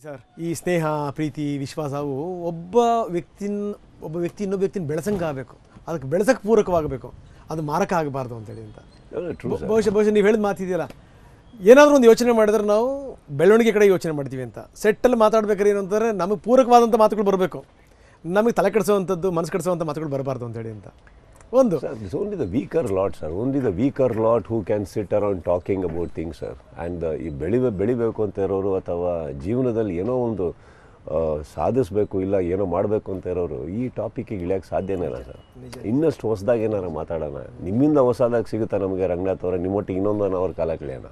Sir ಈ ಸ್ನೇಹ ಪ್ರೀತಿ ವಿಶ್ವಾಸವು ಒಬ್ಬ ವ್ಯಕ್ತಿನ ಒಬ್ಬ ವ್ಯಕ್ತಿ ಇನ್ನೊಬ್ಬ ವ್ಯಕ್ತಿನ ಬೆಳೆಸಂಗೆ ಆಗಬೇಕು ಅದಕ್ಕೆ ಬೆಳೆಸಕ್ಕೆ ಪೂರಕವಾಗಬೇಕು ಅದು ಮಾರಕ ಆಗಬಾರ್ದು ಅಂತೇಳಿ ಅಂತ ಟ್ರೂ ಬ- ಬಹುಶಃ ಬಹುಶಃ ನೀವು ಹೇಳಿದ ಮಾತಿದೆಯಲ್ಲ ಏನಾದರೂ ಒಂದು ಯೋಚನೆ ಮಾಡಿದ್ರೆ ನಾವು ಬೆಳವಣಿಗೆ ಕಡೆ ಯೋಚನೆ ಮಾಡ್ತೀವಿ ಅಂತ ಸೆಟ್ಟಲ್ಲಿ ಮಾತಾಡ್ಬೇಕಾದ್ರೆ ಏನು ಅಂತಂದರೆ ನಮಗೆ ಪೂರಕವಾದಂಥ ಮಾತುಗಳು ಬರಬೇಕು ನಮಗೆ ತಲೆ ಕೆಡಿಸೋವಂಥದ್ದು ಮನಸ್ಸು ಕೆಡಿಸೋವಂಥ ಮಾತುಗಳು ಬರಬಾರ್ದು ಅಂತೇಳಿ ಅಂತ ಒಂದು Sir, it's only the weaker lot, sir. Only the weaker lot who can sit around talking about things, sir. And uh, ಈ ಬೆಳಿಬೇ ಬೆಳಿಬೇಕು ಅಂತ ಇರೋರು ಅಥವಾ ಜೀವನದಲ್ಲಿ ಏನೋ ಒಂದು ಆ, ಸಾಧಿಸ್ಬೇಕು ಇಲ್ಲ ಏನೋ ಮಾಡಬೇಕು ಅಂತ ಇರೋರು ಈ ಟಾಪಿಕ್ಕಿಗೆ ಇಳಿಯೋಕ್ಕೆ ಸಾಧ್ಯನೇ ಇಲ್ಲ ಸರ್ ಇನ್ನಷ್ಟು ಹೊಸದಾಗಿ ಏನಾರು ಮಾತಾಡೋಣ ನಿಮ್ಮಿಂದ ಹೊಸದಾಗಿ ಸಿಗುತ್ತಾ ನಮಗೆ ರಂಗನಾಥ್ ಅವರ ನಿಮ್ಮೊಟ್ಟಿಗೆ ಇನ್ನೊಂದು ಅವ್ರ ಕಾಲ ಕಳೆಯೋಣ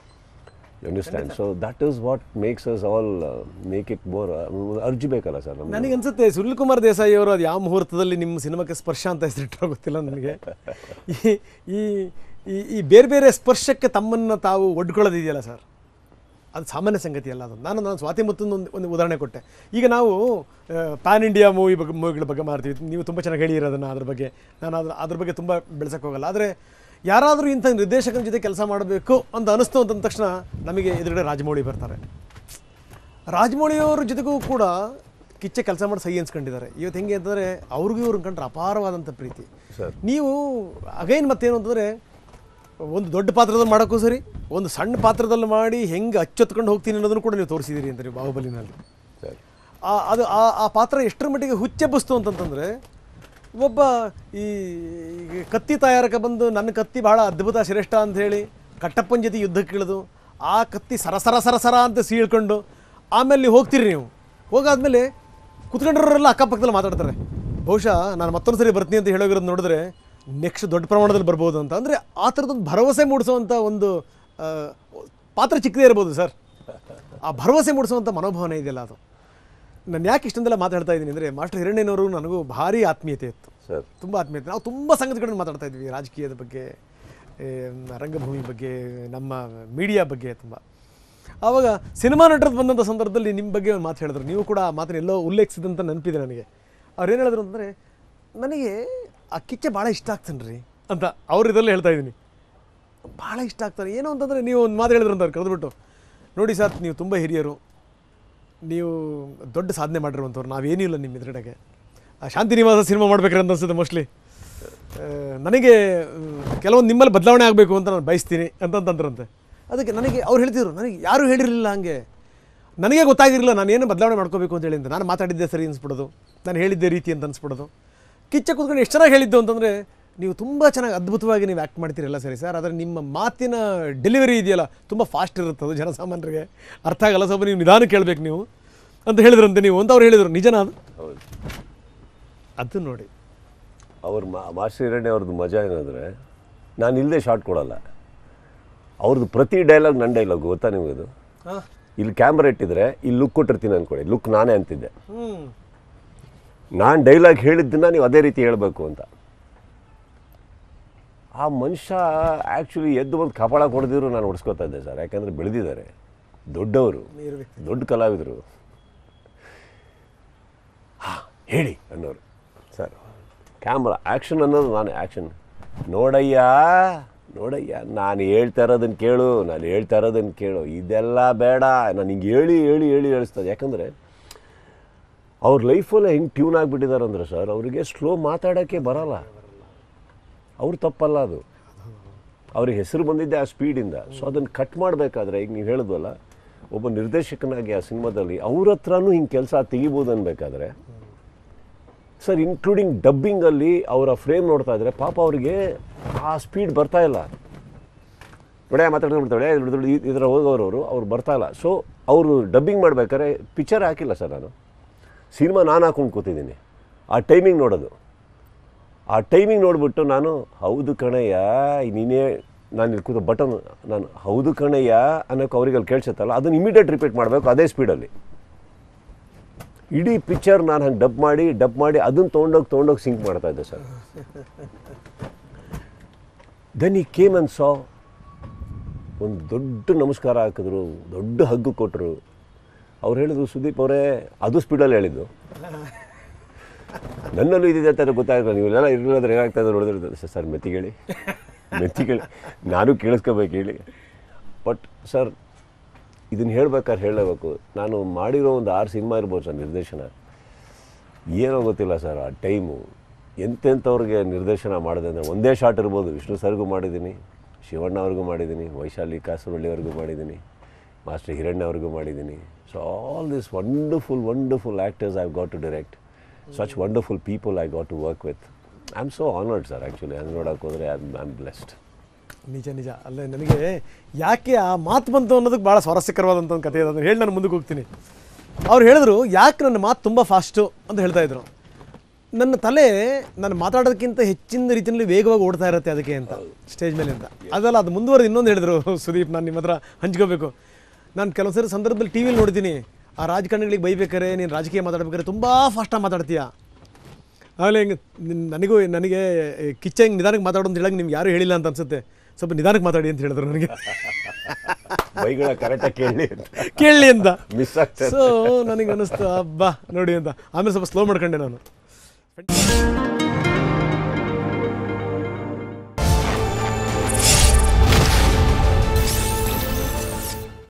you understand so that is what makes us all make it more ಅರ್ಜಿ ಸರ್ ನಮ್ಗೆ ನನಗೆ ಅನ್ಸುತ್ತೆ ಸುನಿಲ್ ಕುಮಾರ್ ದೇಸಾಯಿ ಅವರು ಅದು ಯಾವ ಮುಹೂರ್ತದಲ್ಲಿ ನಿಮ್ಮ ಸಿನಿಮಾಕ್ಕೆ ಸ್ಪರ್ಶ ಅಂತ ಹೆಸರಿಟ್ಟರೋ ಗೊತ್ತಿಲ್ಲ ನನಗೆ ಈ ಈ ಈ- ಈ ಬೇರೆ ಬೇರೆ ಸ್ಪರ್ಶಕ್ಕೆ ತಮ್ಮನ್ನು ತಾವು ಒಡ್ಕೊಳ್ಳೋದಿದೆಯಲ್ಲ ಸರ್ ಅದು ಸಾಮಾನ್ಯ ಸಂಗತಿ ಅಲ್ಲ ಅದು ನಾನು ನಾನು ಸ್ವಾತಿ ಮುತ್ತೊಂದು ಒಂದು ಒಂದು ಉದಾಹರಣೆ ಕೊಟ್ಟೆ ಈಗ ನಾವು ಪ್ಯಾನ್ ಇಂಡಿಯಾ ಮೂವಿ ಬಗ್ಗೆ ಮೂವಿಗಳ ಬಗ್ಗೆ ಮಾಡ್ತೀವಿ ನೀವು ತುಂಬ ಚೆನ್ನಾಗಿ ಹೇಳಿರಿ ಅದನ್ನು ಅದ್ರ ಬಗ್ಗೆ ನಾನು ಅದ್ರ ಅದ್ರ ಬಗ್ಗೆ ತುಂಬ ಬೆಳೆಸಕ್ಕೆ ಹೋಗಲ್ಲ ಆದರೆ ಯಾರಾದರೂ ಇಂಥ ನಿರ್ದೇಶಕನ ಜೊತೆ ಕೆಲಸ ಮಾಡಬೇಕು ಅಂತ ಅನಿಸ್ತು ಅಂತಂದ ತಕ್ಷಣ ನಮಗೆ ಎದುರುಗಡೆ ರಾಜಮೌಳಿ ಬರ್ತಾರೆ ರಾಜಮೌಳಿಯವ್ರ ಜೊತೆಗೂ ಕೂಡ ಕಿಚ್ಚೆ ಕೆಲಸ ಮಾಡಿ ಸಹಿ ಅನ್ಸ್ಕೊಂಡಿದ್ದಾರೆ ಇವತ್ತು ಹೆಂಗೆ ಅಂತಂದರೆ ಅವ್ರಿಗೂ ಇವ್ರನ್ನ ಕಂಡ್ರೆ ಅಪಾರವಾದಂಥ ಪ್ರೀತಿ Sir. ನೀವು ಅಗೈನ್ ಮತ್ತೇನು ಅಂತಂದರೆ ಒಂದು ದೊಡ್ಡ ಪಾತ್ರದಲ್ಲಿ ಮಾಡೋಕ್ಕೂ ಸರಿ ಒಂದು ಸಣ್ಣ ಪಾತ್ರದಲ್ಲಿ ಮಾಡಿ ಹೆಂಗೆ ಅಚ್ಚೊತ್ಕೊಂಡು ಹೋಗ್ತೀನಿ ಅನ್ನೋದನ್ನು ಕೂಡ ನೀವು ತೋರಿಸಿದ್ದೀರಿ ಅಂತ ನೀವು ಬಾಹುಬಲಿನಲ್ಲಿ ಸರ್ ಆ ಅದು ಆ ಆ ಪಾತ್ರ ಎಷ್ಟರ ಮಟ್ಟಿಗೆ ಹುಚ್ಚೆಬ್ಬಿಸ್ತು ಅಂತಂತಂದರೆ ಒಬ್ಬ ಈ ಈ ಕತ್ತಿ ತಯಾರಕ ಬಂದು ನನ್ನ ಕತ್ತಿ ಬಹಳ ಅದ್ಭುತ ಶ್ರೇಷ್ಠ ಅಂತ ಹೇಳಿ ಕಟ್ಟಪ್ಪನ ಜೊತೆ ಯುದ್ಧಕ್ಕೆ ಇಳಿದು ಆ ಕತ್ತಿ ಸರ ಸರ ಸರ ಸರ ಅಂತ ಸೀಳ್ಕೊಂಡು ಆಮೇಲೆ ನೀವು ಹೋಗ್ತೀರಿ ನೀವು ಹೋಗಾದ್ಮೇಲೆ ಕುತ್ಕೊಂಡಿರೋರೆಲ್ಲ ಅಕ್ಕಪಕ್ಕದಲ್ಲಿ ಮಾತಾಡ್ತಾರೆ ಬಹುಶಃ ನಾನು ಮತ್ತೊಂದು ಸರಿ ಬರ್ತೀನಿ ಅಂತ ಹೇಳೋಗಿರೋದು ನೋಡಿದ್ರೆ ನೆಕ್ಸ್ಟ್ ದೊಡ್ಡ ಪ್ರಮಾಣದಲ್ಲಿ ಬರ್ಬೋದು ಅಂತ ಅಂದರೆ ಆ ಥರದೊಂದು ಭರವಸೆ ಮೂಡಿಸುವಂಥ ಒಂದು ಆ, ಪಾತ್ರ ಚಿಕ್ಕದೇ ಇರ್ಬೋದು ಸರ್ ಆ ಭರವಸೆ ಮೂಡಿಸುವಂಥ ಮನೋಭಾವನೆ ಇದೆಯಲ್ಲ ಅದು ನಾನು ಯಾಕೆ ಇಷ್ಟೊಂದೆಲ್ಲ ಮಾತಾಡ್ತಾ ಇದ್ದೀನಿ ಅಂದರೆ ಮಾಸ್ಟರ್ ಹಿರಣ್ಣನವರು ನನಗೂ ಭಾರಿ ಆತ್ಮೀಯತೆ ಇತ್ತು ಸರ್ ತುಂಬ ಆತ್ಮೀಯತೆ ನಾವು ತುಂಬ ಸಂಗತಿಗಳನ್ನು ಮಾತಾಡ್ತಾ ಇದ್ವಿ ರಾಜಕೀಯದ ಬಗ್ಗೆ ಏ, ರಂಗಭೂಮಿ ಬಗ್ಗೆ ನಮ್ಮ ಮೀಡಿಯಾ ಬಗ್ಗೆ ತುಂಬ ಆವಾಗ ಸಿನಿಮಾ ನಟರದ್ದು ಬಂದಂಥ ಸಂದರ್ಭದಲ್ಲಿ ನಿಮ್ಮ ಬಗ್ಗೆ ಒಂದು ಮಾತು ಹೇಳಿದ್ರು ನೀವು ಕೂಡ ಆ ಮಾತನ್ನ ಎಲ್ಲೋ ಉಲ್ಲೇಖಿಸಿದಂತ ನೆನಪಿದೆ ನನಗೆ ಅವ್ರು ಏನು ಹೇಳಿದ್ರು ಅಂತಂದರೆ ನನಗೆ ಆ ಕಿಚ್ಚೆ ಭಾಳ ಇಷ್ಟ ಆಗ್ತಾನೆ ರೀ ಅಂತ ಅವ್ರ ಇದರಲ್ಲಿ ಹೇಳ್ತಾ ಇದ್ದೀನಿ ಭಾಳ ಇಷ್ಟ ಆಗ್ತಾನೆ ಏನು ಅಂತಂದರೆ ನೀವು ಒಂದು ಮಾತು ಹೇಳಿದ್ರು ಅಂತ ಅವ್ರು ಕರೆದ್ಬಿಟ್ಟು ನೋಡಿ ಸರ್ ನೀವು ತುಂಬ ಹಿರಿಯರು ನೀವು ದೊಡ್ಡ ಸಾಧನೆ ಮಾಡಿರುವಂಥವ್ರು ನಾವೇನಿಲ್ಲ ನಿಮ್ಮ ಎದುರುಗಡೆಗೆ ಆ ಶಾಂತಿ ನಿವಾಸ ಸಿನಿಮಾ ಮಾಡ್ಬೇಕ್ರಿ ಅಂತ ಅನ್ಸುತ್ತೆ ಮೋಸ್ಟ್ಲಿ ನನಗೆ ಕೆಲವೊಂದು ನಿಮ್ಮಲ್ಲಿ ಬದಲಾವಣೆ ಆಗಬೇಕು ಅಂತ ನಾನು ಬಯಸ್ತೀನಿ ಅಂತಂತಂದ್ರಂತೆ ಅದಕ್ಕೆ ನನಗೆ ಅವ್ರು ಹೇಳ್ತಿದ್ರು ನನಗೆ ಯಾರೂ ಹೇಳಿರಲಿಲ್ಲ ಹಂಗೆ ನನಗೆ ಗೊತ್ತಾಗಿರಲಿಲ್ಲ ನಾನು ಏನು ಬದಲಾವಣೆ ಮಾಡ್ಕೋಬೇಕು ಅಂತ ಹೇಳಿ ಅಂತ ನಾನು ಮಾತಾಡಿದ್ದೆ ಸರಿ ಅನ್ಸ್ಬಿಡೋದು ನಾನು ಹೇಳಿದ್ದೆ ರೀತಿ ಅಂತ ಅನ್ಸ್ಬಿಡೋದು ಕಿಚ್ಚ ಕೂತ್ಕೊಂಡು ಎಷ್ಟು ಚೆನ್ನಾಗಿ ಹೇಳಿದ್ದು ಅಂತಂದರೆ ನೀವು ತುಂಬ ಚೆನ್ನಾಗಿ ಅದ್ಭುತವಾಗಿ ನೀವು ಆ್ಯಕ್ಟ್ ಮಾಡ್ತೀರಲ್ಲ ಸರಿ ಸರ್ ಆದರೆ ನಿಮ್ಮ ಮಾತಿನ ಡೆಲಿವರಿ ಇದೆಯಲ್ಲ ತುಂಬ ಫಾಸ್ಟ್ ಇರುತ್ತೆ ಅದು ಜನಸಾಮಾನ್ಯರಿಗೆ ಅರ್ಥ ಆಗಲ್ಲ ಸ್ವಲ್ಪ ನೀವು ನಿಧಾನ ಕೇಳಬೇಕು ನೀವು ಅಂತ ಹೇಳಿದ್ರಂತೆ ನೀವು ಅಂತ ಅವ್ರು ಹೇಳಿದರು ನಿಜನಾ ಅದು ಹೌದು ಅದು ನೋಡಿ ಅವ್ರ ಮಾ ಮಾಸ್ಟರ್ ಹಿರಣ್ಯ ಅವ್ರದ್ದು ಮಜಾ ಏನಂದರೆ ನಾನು ಇಲ್ಲದೆ ಶಾರ್ಟ್ ಕೊಡಲ್ಲ ಅವ್ರದ್ದು ಪ್ರತಿ ಡೈಲಾಗ್ ನನ್ನ ಡೈಲಾಗ್ ಗೊತ್ತಾ ನಿಮಗದು ಹಾಂ ಇಲ್ಲಿ ಕ್ಯಾಮ್ರಾ ಇಟ್ಟಿದ್ರೆ ಇಲ್ಲಿ ಲುಕ್ ಕೊಟ್ಟಿರ್ತೀನಿ ಅಂದ್ಕೊಳ್ಳಿ ಲುಕ್ ನಾನೇ ಅಂತಿದ್ದೆ ಹ್ಞೂ ನಾನು ಡೈಲಾಗ್ ಹೇಳಿದ್ದನ್ನ ನೀವು ಅದೇ ರೀತಿ ಹೇಳಬೇಕು ಅಂತ ಆ ಮನುಷ್ಯ ಆ್ಯಕ್ಚುಲಿ ಎದ್ದು ಬಂದು ಕಪಾಳ ಕೊಡದಿದ್ರು ನಾನು ಹೊಡ್ಸ್ಕೊತಾ ಇದ್ದೆ ಸರ್ ಯಾಕಂದರೆ ಬೆಳೆದಿದ್ದಾರೆ ದೊಡ್ಡವರು ನೀರು ವ್ಯಕ್ತಿ ದೊಡ್ಡ ಕಲಾವಿದರು ಹಾಂ ಹೇಳಿ ಅನ್ನೋರು ಸರ್ ಕ್ಯಾಮ್ರಾ ಆ್ಯಕ್ಷನ್ ಅನ್ನೋದು ನಾನು ಆ್ಯಕ್ಷನ್ ನೋಡಯ್ಯ ನೋಡಯ್ಯ ನಾನು ಹೇಳ್ತಾ ಇರೋದನ್ನು ಕೇಳು ನಾನು ಹೇಳ್ತಾ ಇರೋದನ್ನು ಕೇಳು ಇದೆಲ್ಲ ಬೇಡ ನಾನು ಹಿಂಗೆ ಹೇಳಿ ಹೇಳಿ ಹೇಳಿ ಹೇಳಿಸ್ತದೆ ಯಾಕಂದರೆ ಅವ್ರ ಲೈಫಲ್ಲಿ ಹೆಂಗೆ ಟ್ಯೂನ್ ಆಗಿಬಿಟ್ಟಿದ್ದಾರೆ ಅಂದರೆ ಸರ್ ಅವರಿಗೆ ಸ್ಲೋ ಮಾತಾಡೋಕ್ಕೆ ಬರಲ್ಲ ಅವ್ರು ತಪ್ಪಲ್ಲ ಅದು ಅವ್ರಿಗೆ ಹೆಸರು ಬಂದಿದ್ದೆ ಆ ಸ್ಪೀಡಿಂದ ಸೊ ಅದನ್ನು ಕಟ್ ಮಾಡಬೇಕಾದ್ರೆ ಈಗ ನೀವು ಹೇಳಿದ್ವಲ್ಲ ಒಬ್ಬ ನಿರ್ದೇಶಕನಾಗಿ ಆ ಸಿನಿಮಾದಲ್ಲಿ ಅವ್ರ ಹತ್ರನೂ ಹಿಂಗೆ ಕೆಲಸ ತೆಗಿಬೋದು ಅನ್ಬೇಕಾದ್ರೆ ಸರ್ ಇನ್ಕ್ಲೂಡಿಂಗ್ ಡಬ್ಬಿಂಗಲ್ಲಿ ಅವರ ಫ್ರೇಮ್ ನೋಡ್ತಾ ಇದ್ರೆ ಪಾಪ ಅವ್ರಿಗೆ ಆ ಸ್ಪೀಡ್ ಬರ್ತಾ ಇಲ್ಲ ಒಳ್ಳೆ ಮಾತಾಡ್ಕೊಂಡ್ಬಿಡ್ತಾಳೆ ಇದರ ಹೋಗೋರವರು ಅವ್ರು ಬರ್ತಾ ಇಲ್ಲ ಸೊ ಅವರು ಡಬ್ಬಿಂಗ್ ಮಾಡ್ಬೇಕಾದ್ರೆ ಪಿಕ್ಚರ್ ಹಾಕಿಲ್ಲ ಸರ್ ನಾನು ಸಿನಿಮಾ ನಾನು ಹಾಕೊಂಡು ಕೂತಿದ್ದೀನಿ ಆ ಟೈಮಿಂಗ್ ನೋಡೋದು ಆ ಟೈಮಿಂಗ್ ನೋಡಿಬಿಟ್ಟು ನಾನು ಹೌದು ಕಣಯ್ಯ ನೀನೇ ನಾನು ಇಲ್ಲಿ ಕೂತು ಬಟನ್ ನಾನು ಹೌದು ಕಣಯ್ಯ ಅನ್ನೋಕೆ ಅವ್ರಿಗೆ ಅಲ್ಲಿ ಕೇಳಿಸುತ್ತಲ್ಲ ಅದನ್ನು ಇಮಿಡಿಯೇಟ್ ರಿಪೀಟ್ ಮಾಡಬೇಕು ಅದೇ ಸ್ಪೀಡಲ್ಲಿ ಇಡೀ ಪಿಕ್ಚರ್ ನಾನು ಹಂಗೆ ಡಬ್ ಮಾಡಿ ಡಬ್ ಮಾಡಿ ಅದನ್ನು ತೊಗೊಂಡೋಗಿ ತೊಗೊಂಡೋಗಿ ಸಿಂಕ್ ಮಾಡ್ತಾ ಇದ್ದೆ sir then he came and saw ಒಂದು ದೊಡ್ಡ ನಮಸ್ಕಾರ ಹಾಕಿದ್ರು ದೊಡ್ಡ ಹಗ್ಗು ಕೊಟ್ಟರು ಅವ್ರು ಹೇಳಿದ್ರು ಸುದೀಪ್ ಅವರೇ ಅದು ಸ್ಪೀಡಲ್ಲಿ ಹೇಳಿದ್ದು ನನ್ನಲ್ಲೂ ಇದಿದೆ ಅಂತ ಗೊತ್ತಾಗಿಲ್ಲ ನೀವೆಲ್ಲ ಇರಲಿಲ್ಲದ್ರೆ ಏನಾಗ್ತಾ ಇದೆ ನೋಡಿದ್ರೆ ಸರ್ ಮೆತ್ತಿಗೇಳಿ ಮೆತ್ತಿಗೇಳಿ ನಾನು ಕೇಳಿಸ್ಕೋಬೇಕು ಹೇಳಿ ಬಟ್ ಸರ್ ಇದನ್ನು ಹೇಳ್ಬೇಕಾದ್ರೆ ಹೇಳಲೇಬೇಕು ನಾನು ಮಾಡಿರೋ ಒಂದು ಆರು ಸಿನಿಮಾ ಇರ್ಬೋದು ಸರ್ ನಿರ್ದೇಶನ ಏನೋ ಗೊತ್ತಿಲ್ಲ ಸರ್ ಆ ಟೈಮು ಎಂತೆಂಥವ್ರಿಗೆ ನಿರ್ದೇಶನ ಮಾಡಿದೆ ಅಂದರೆ ಒಂದೇ ಶಾಟ್ ಇರ್ಬೋದು ವಿಷ್ಣು ಸರ್ಗೂ ಮಾಡಿದ್ದೀನಿ ಶಿವಣ್ಣ ಅವ್ರಿಗೂ ಮಾಡಿದ್ದೀನಿ ವೈಶಾಲಿ ಕಾಸರವಳ್ಳಿ ಅವ್ರಿಗೂ ಮಾಡಿದ್ದೀನಿ ಮಾಸ್ಟರ್ ಹಿರಣ್ಣ ಅವ್ರಿಗೂ ಮಾಡಿದ್ದೀನಿ so all this wonderful wonderful actors I got to direct such wonderful people I got to work with I am so honoured sir actually ಅದು ನೋಡೋಕೆ ಹೋದರೆ ಐ ಆಮ್ ಬ್ಲೆಸ್ಡ್ ನಿಜ ನಿಜ ಅಲ್ಲೇ ನನಗೆ ಯಾಕೆ ಆ ಮಾತು ಬಂತು ಅನ್ನೋದಕ್ಕೆ ಭಾಳ ಸ್ವಾರಸ್ಯಕರವಾದಂಥ ಒಂದು ಕಥೆ ಇದೆ ಅದನ್ನು ಹೇಳಿ ನಾನು ಮುಂದಕ್ಕೆ ಹೋಗ್ತೀನಿ ಅವ್ರು ಹೇಳಿದ್ರು ಯಾಕೆ ನನ್ನ ಮಾತು ತುಂಬ ಫಾಸ್ಟು ಅಂತ ಹೇಳ್ತಾ ಇದ್ರು ನನ್ನ ತಲೆ ನಾನು ಮಾತಾಡೋದಕ್ಕಿಂತ ಹೆಚ್ಚಿನ ರೀತಿಯಲ್ಲಿ ವೇಗವಾಗಿ ಓಡ್ತಾ ಇರುತ್ತೆ ಅದಕ್ಕೆ ಅಂತ ಸ್ಟೇಜ್ ಮೇಲೆ ಅಂತ ಅದಲ್ಲ ಅದು ಮುಂದುವರೆದು ಇನ್ನೊಂದು ಹೇಳಿದ್ರು ಸುದೀಪ್ ನಾನು ನಿಮ್ಮ ಹತ್ರ ಹಂಚ್ಕೋಬೇಕು ನಾನು ಕೆಲವು ಸರಿ ಸಂದರ್ಭದಲ್ಲಿ ಟಿ ವಿಲಿ ನೋಡಿದ್ದೀನಿ ಆ ರಾಜಕಾರಣಿಗಳಿಗೆ ಬೈಬೇಕಾರೆ ನೀನು ರಾಜಕೀಯ ಮಾತಾಡ್ಬೇಕಾದ್ರೆ ತುಂಬ ಫಾಸ್ಟಾಗಿ ಮಾತಾಡ್ತೀಯ ಆಮೇಲೆ ಹಿಂಗೆ ನಿನ್- ನನಗೂ ನನಗೆ ಏ, ಕಿಚ್ಚ ಹಿಂಗೆ ನಿಧಾನಕ್ಕೆ ಮಾತಾಡೋ ಅಂತ ಹೇಳಕ್ಕೆ ನಿಮ್ಗೆ ಯಾರೂ ಹೇಳಿಲ್ಲ ಅಂತ ಅನ್ಸುತ್ತೆ ಸ್ವಲ್ಪ ನಿಧಾನಕ್ಕೆ ಮಾತಾಡಿ ಅಂತ ಹೇಳಿದ್ರು ನನಗೆ ಬೈಗಳ ಕರೆಕ್ಟಾಗಿ ಕೇಳಿ ಅಂತ ಕೇಳಲಿ ಅಂತ ಮಿಸ್ ಆಗ್ತದೆ ಸೊ ನನಗೆ ಅನ್ನಿಸ್ತು ಅಬ್ಬಾ ನೋಡಿ ಅಂತ ಆಮೇಲೆ ಸ್ವಲ್ಪ ಸ್ಲೋ ಮಾಡ್ಕೊಂಡೆ ನಾನು